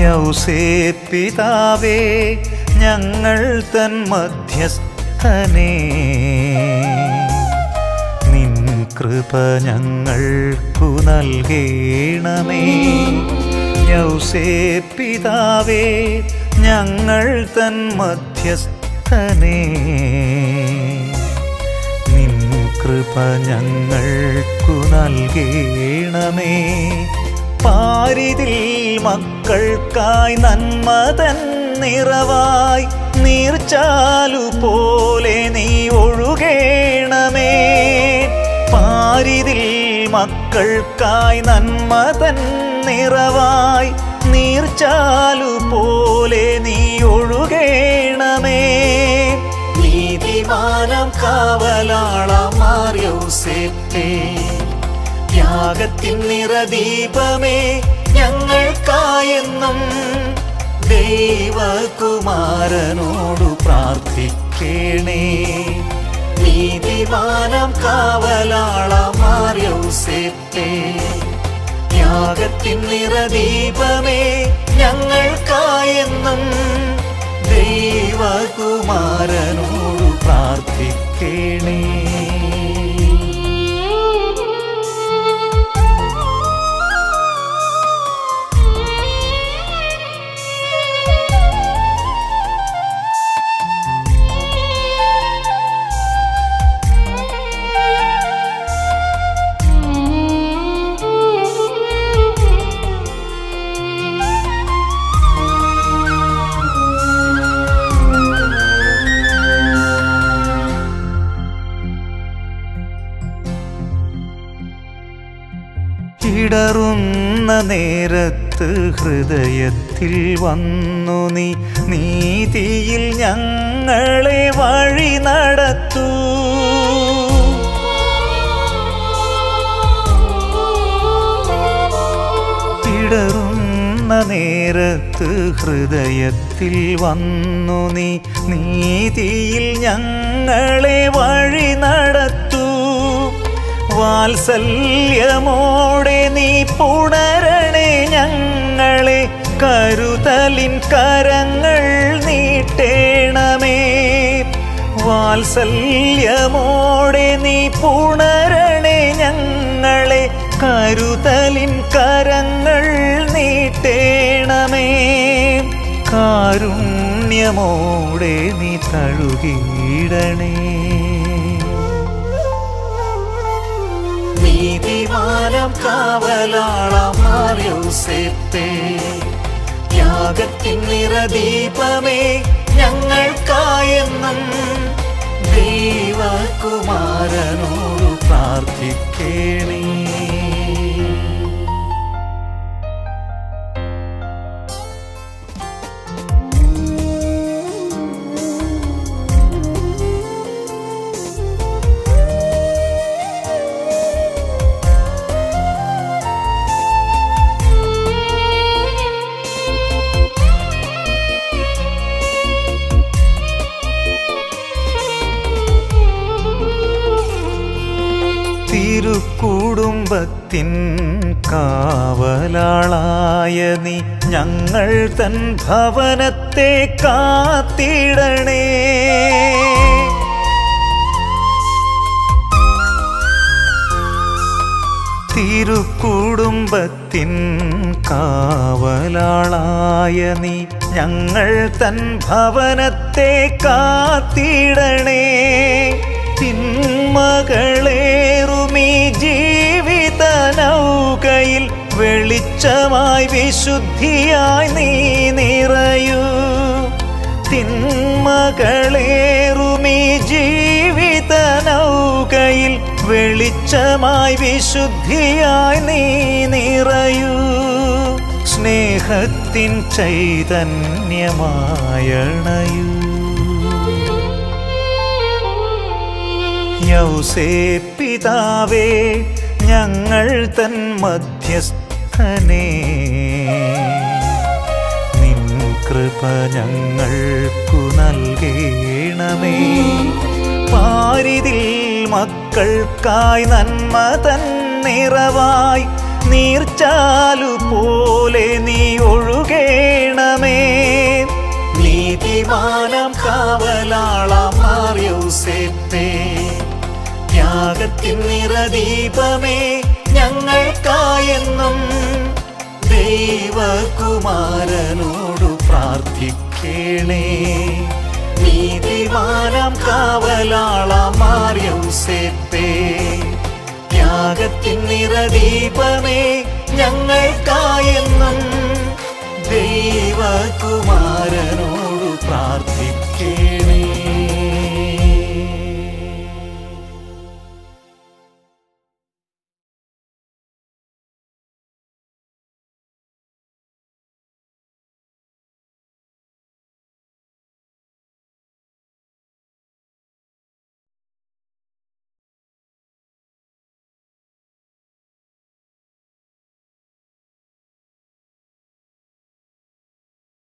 യൗസേ പിതാവേ ഞങ്ങൾ തൻ മധ്യസ്ഥനേ നിൻ കൃപ ഞങ്ങൾക്കു നൽകേണമേ യൗസേ പിതാവേ ഞങ്ങൾ തൻ മധ്യസ്ഥനേ നിൻ കൃപ ഞങ്ങൾക്കു നൽകേണമേ പാരിതിൽ മക്കൾക്കായി നന്മതൻ നിറവായി നീർച്ചാലു പോലെ നീ ഒഴുകേണമേ പാരിതിൽ മക്കൾക്കായി നന്മതൻ നിറവായി നീർച്ചാലു പോലെ നീ ഒഴുകേണമേ നീതിമാനം കാവലാളാം മാറിയോസേപ്പേ ത്യാഗത്തിൻ നിറദീപമേ ഞങ്ങൾക്കായെന്നും ദൈവകുമാരനോടു പ്രാർത്ഥിക്കേണേ നീതിമാനം കാവലാളാം മാറിയോസേപ്പേ ത്യാഗത്തിൻ നിറദീപമേ ഞങ്ങൾക്കായെന്നും ദൈവകുമാരനോടു പ്രാർത്ഥിക്കണേ ഇടറുന്ന നേരത്ത് ഹൃദയത്തിൽ വന്നു നീ നീതിയിൽ ഞങ്ങളെ വഴി നടത്തൂ ഇടറുന്ന നേരത്ത് ഹൃദയത്തിൽ വന്നു നീ നീതിയിൽ ഞങ്ങളെ വഴി നടത്തൂ വാത്സല്യമോടെ നീ പുണരണേ ഞങ്ങളെ കരുതലിൻ കരങ്ങൾ നീട്ടേണമേ വാത്സല്യമോടെ നീ പുണരണേ ഞങ്ങളെ കരുതലിൻ കരങ്ങൾ നീട്ടേണമേ കാരുണ്യമോടെ നീ തഴുകിയിടണേ നീതിമാനം കാവലാളാം മാറിയോസേപ്പേ ത്യാഗത്തിൻ നിറദീപമേ ഞങ്ങൾക്കായെന്നും ദൈവകുമാരനോടു പ്രാർത്ഥിക്കേണേ തിരുക്കുടുംബത്തിൻ കാവലാളായ നീ ഞങ്ങൾ തൻ ഭവനത്തെ കാത്തിടണേ തിരുക്കുടുംബത്തിൻ കാവലാളായ നീ ഞങ്ങൾ തൻ ഭവനത്തെ കാത്തിടണേ തിന്മകളേറുമീ ജീവിത നൗകയിൽ വെളിച്ചമായി വിശുദ്ധിയായി നീ നിറയൂ തിന്മകളേറുമീ ജീവിത നൗകയിൽ വെളിച്ചമായി വിശുദ്ധിയായി നീ നിറയൂ സ്നേഹത്തിൻ ചൈതന്യമായണയൂ യൗസേ പിതാവേ ഞങ്ങൾ തൻ മധ്യസ്ഥനേ നിൻ കൃപ ഞങ്ങൾക്കു നൽകേണമേ പാരിതിൽ മക്കൾക്കായി നന്മ തൻ നിറവായി നീർച്ചാലു പോലെ നീ ഒഴുകേണമേ ത്യാഗത്തിൻ നിറദീപമേ ഞങ്ങൾക്കായെന്നും ദൈവകുമാരനോടു പ്രാർത്ഥിക്കണേ നീതിമാനം കാവലാളാം മാറിയം സേപ്പേ ത്യാഗത്തിൻ നിറദീപമേ ഞങ്ങൾക്കായെന്നും ദൈവകുമാരനോടു പ്രാർത്ഥിക്കണേ